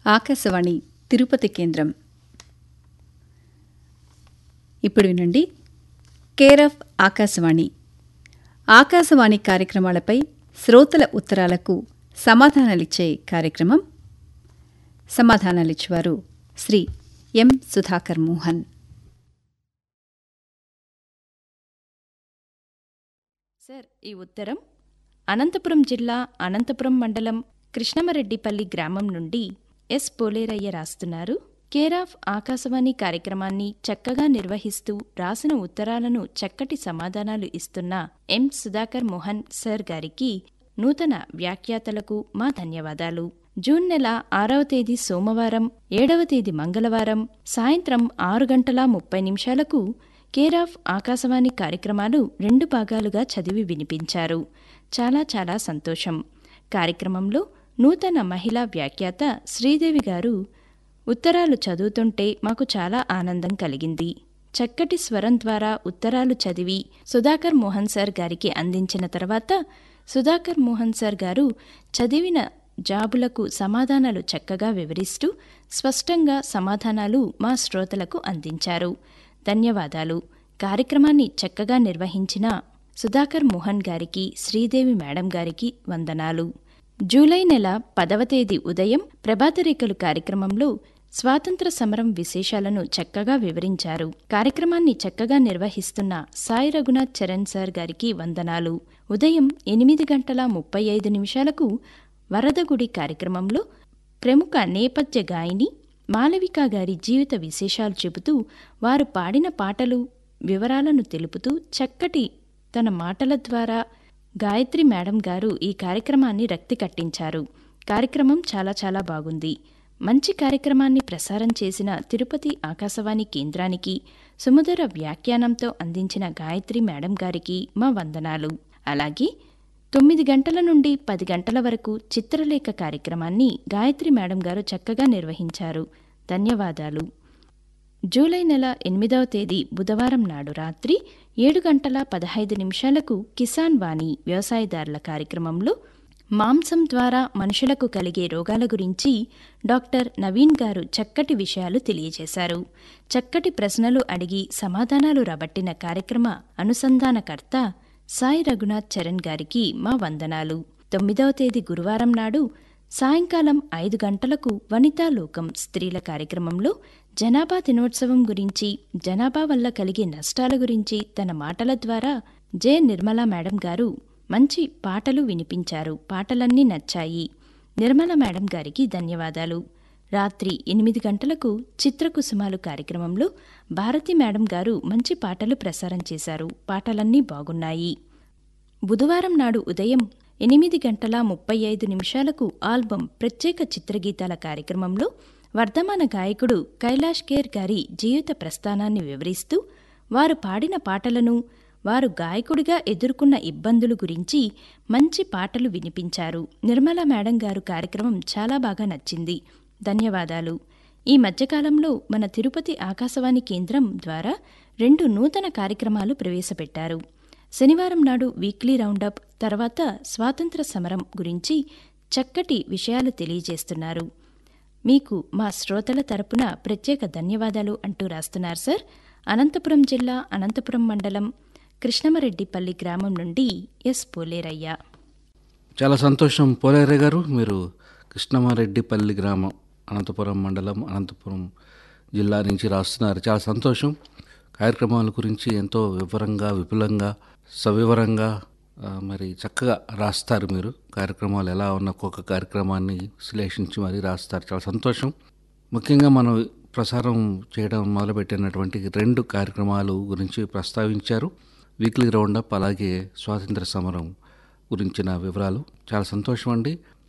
ఆకాశవాణి తిరుపతి కేంద్రం ఇప్పుడు వినండి కేర్ ఆఫ్ ఆకాశవాణి ఆకాశవాణి కార్యక్రమాలపై శ్రోతల ఉత్తరాలకు సమాధానాలిచ్చే కార్యక్రమం సమాధానాలిచ్చేవారు శ్రీ ఎం సుధాకర్ మోహన్ సార్ ఈ ఉత్తరం అనంతపురం జిల్లా అనంతపురం మండలం కృష్ణమరెడ్డిపల్లి గ్రామం నుండి ఎస్ పోలేరయ్య రాస్తున్నారు కేర్ ఆఫ్ ఆకాశవాణి కార్యక్రమాన్ని చక్కగా నిర్వహిస్తూ రాసిన ఉత్తరాలను చక్కటి సమాధానాలు ఇస్తున్న ఎం సుధాకర్ మోహన్ సార్ గారికి నూతన వ్యాఖ్యాతలకు మా ధన్యవాదాలు జూన్ నెల ఆరవ తేదీ సోమవారం ఏడవ తేదీ మంగళవారం సాయంత్రం ఆరు గంటల ముప్పై నిమిషాలకు కేర్ ఆఫ్ ఆకాశవాణి కార్యక్రమాలు రెండు భాగాలుగా చదివి వినిపించారు చాలా చాలా సంతోషం కార్యక్రమంలో నూతన మహిళా వ్యాఖ్యాత శ్రీదేవి గారు ఉత్తరాలు చదువుతుంటే మాకు చాలా ఆనందం కలిగింది చక్కటి స్వరం ద్వారా ఉత్తరాలు చదివి సుధాకర్ మోహన్ సార్ గారికి అందించిన తర్వాత సుధాకర్ మోహన్ సార్ గారు చదివిన జాబులకు సమాధానాలు చక్కగా వివరిస్తూ స్పష్టంగా సమాధానాలు మా శ్రోతలకు అందించారు ధన్యవాదాలు కార్యక్రమాన్ని చక్కగా నిర్వహించిన సుధాకర్ మోహన్ గారికి శ్రీదేవి మేడం గారికి వందనాలు జూలై నెల పదవ తేదీ ఉదయం ప్రభాతరేఖలు కార్యక్రమంలో స్వాతంత్ర సమరం విశేషాలను చక్కగా వివరించారు కార్యక్రమాన్ని చక్కగా నిర్వహిస్తున్న సాయి రఘునాథ్ చరణ్ సార్ గారికి వందనాలు ఉదయం ఎనిమిది గంటల ముప్పై ఐదు నిమిషాలకు వరదగుడి కార్యక్రమంలో ప్రముఖ నేపథ్య గాయని మాలవిక గారి జీవిత విశేషాలు చెబుతూ వారు పాడిన పాటలు వివరాలను తెలుపుతూ చక్కటి తన మాటల ద్వారా గాయత్రి మేడం గారు ఈ కార్యక్రమాన్ని రక్తి కట్టించారు కార్యక్రమం చాలా చాలా బాగుంది మంచి కార్యక్రమాన్ని ప్రసారం చేసిన తిరుపతి ఆకాశవాణి కేంద్రానికి సుమధుర వ్యాఖ్యానంతో అందించిన గాయత్రి మేడం గారికి మా వందనాలు అలాగే తొమ్మిది గంటల నుండి పది గంటల వరకు చిత్రలేఖ కార్యక్రమాన్ని గాయత్రి మేడం గారు చక్కగా నిర్వహించారు ధన్యవాదాలు జూలై నెల ఎనిమిదవ తేదీ బుధవారం నాడు రాత్రి ఏడు గంటల పదహైదు నిమిషాలకు కిసాన్ వాణి వ్యవసాయదారుల కార్యక్రమంలో మాంసం ద్వారా మనుషులకు కలిగే రోగాల గురించి డాక్టర్ నవీన్ గారు చక్కటి విషయాలు తెలియజేశారు చక్కటి ప్రశ్నలు అడిగి సమాధానాలు రాబట్టిన కార్యక్రమ అనుసంధానకర్త సాయి రఘునాథ్ చరణ్ గారికి మా వందనాలు తొమ్మిదవ తేదీ గురువారం నాడు సాయంకాలం ఐదు గంటలకు వనితా లోకం స్త్రీల కార్యక్రమంలో జనాభా దినోత్సవం గురించి జనాభా వల్ల కలిగే నష్టాల గురించి తన మాటల ద్వారా జె నిర్మలా మేడం గారు మంచి పాటలు వినిపించారు పాటలన్నీ నచ్చాయి నిర్మల మేడం గారికి ధన్యవాదాలు రాత్రి ఎనిమిది గంటలకు చిత్రకుసుమాలు కార్యక్రమంలో భారతి మేడం గారు మంచి పాటలు ప్రసారం చేశారు పాటలన్నీ బాగున్నాయి బుధవారం నాడు ఉదయం ఎనిమిది గంటల ముప్పై ఐదు నిమిషాలకు ఆల్బం ప్రత్యేక చిత్రగీతాల కార్యక్రమంలో వర్ధమాన గాయకుడు కైలాష్ కేర్ గారి జీవిత ప్రస్థానాన్ని వివరిస్తూ వారు పాడిన పాటలను వారు గాయకుడిగా ఎదుర్కొన్న ఇబ్బందులు గురించి మంచి పాటలు వినిపించారు నిర్మల మేడం గారు కార్యక్రమం చాలా బాగా నచ్చింది ధన్యవాదాలు ఈ మధ్యకాలంలో మన తిరుపతి ఆకాశవాణి కేంద్రం ద్వారా రెండు నూతన కార్యక్రమాలు ప్రవేశపెట్టారు శనివారం నాడు వీక్లీ రౌండప్ తర్వాత స్వాతంత్ర సమరం గురించి చక్కటి విషయాలు తెలియజేస్తున్నారు మీకు మా శ్రోతల తరపున ప్రత్యేక ధన్యవాదాలు అంటూ రాస్తున్నారు సార్ అనంతపురం జిల్లా అనంతపురం మండలం కృష్ణమరెడ్డిపల్లి గ్రామం నుండి ఎస్ పోలేరయ్య చాలా సంతోషం పోలేరే గారు మీరు కృష్ణమారెడ్డిపల్లి గ్రామం అనంతపురం మండలం అనంతపురం జిల్లా నుంచి రాస్తున్నారు చాలా సంతోషం కార్యక్రమాల గురించి ఎంతో వివరంగా విపులంగా సవివరంగా ఆ, మరి చక్కగా రాస్తారు మీరు కార్యక్రమాలు ఎలా ఉన్న ఒక్కొక్క కార్యక్రమాన్ని విశ్లేషించి మరీ రాస్తారు చాలా సంతోషం ముఖ్యంగా మనం ప్రసారం చేయడం మొదలుపెట్టినటువంటి రెండు కార్యక్రమాలు గురించి ప్రస్తావించారు వీక్లీ రౌండప్ అలాగే స్వాతంత్ర సమరం గురించిన వివరాలు చాలా సంతోషం అండి